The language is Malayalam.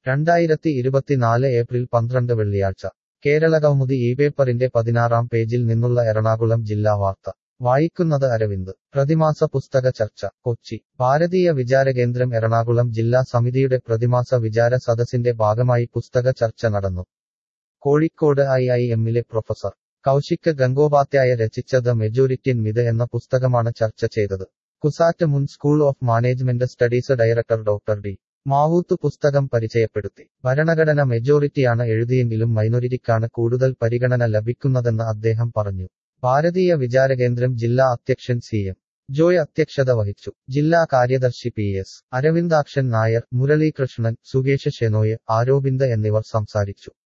രണ്ടായിരത്തി ഇരുപത്തിനാല് ഏപ്രിൽ പന്ത്രണ്ട് വെള്ളിയാഴ്ച കേരളകൗമുദി ഈ പേപ്പറിന്റെ പതിനാറാം പേജിൽ നിന്നുള്ള എറണാകുളം ജില്ലാ വാർത്ത വായിക്കുന്നത് അരവിന്ദ് പ്രതിമാസ പുസ്തക ചർച്ച കൊച്ചി ഭാരതീയ വിചാരകേന്ദ്രം എറണാകുളം ജില്ലാ സമിതിയുടെ പ്രതിമാസ വിചാര സദസ്സിന്റെ ഭാഗമായി പുസ്തക ചർച്ച നടന്നു കോഴിക്കോട് ഐ ഐ എമ്മിലെ പ്രൊഫസർ കൗശിക് ഗംഗോപാധ്യായ രചിച്ച ദ മെജോറിറ്റിയൻ മിത് എന്ന പുസ്തകമാണ് ചർച്ച ചെയ്തത് കുസാറ്റ് മുൻ school of management studies director doctor D മാവൂത്ത് പുസ്തകം പരിചയപ്പെടുത്തി ഭരണഘടന മെജോറിറ്റിയാണ് എഴുതിയെങ്കിലും മൈനോരിറ്റിക്കാണ് കൂടുതൽ പരിഗണന ലഭിക്കുന്നതെന്ന് അദ്ദേഹം പറഞ്ഞു ഭാരതീയ വിചാരകേന്ദ്രം ജില്ലാ അധ്യക്ഷൻ സി എം ജോയ് അധ്യക്ഷത വഹിച്ചു ജില്ലാ കാര്യദർശി പി എസ് അരവിന്ദാക്ഷൻ നായർ മുരളീകൃഷ്ണൻ സുകേഷ് ഷെനോയ് ആരോപിന്ദ് എന്നിവർ സംസാരിച്ചു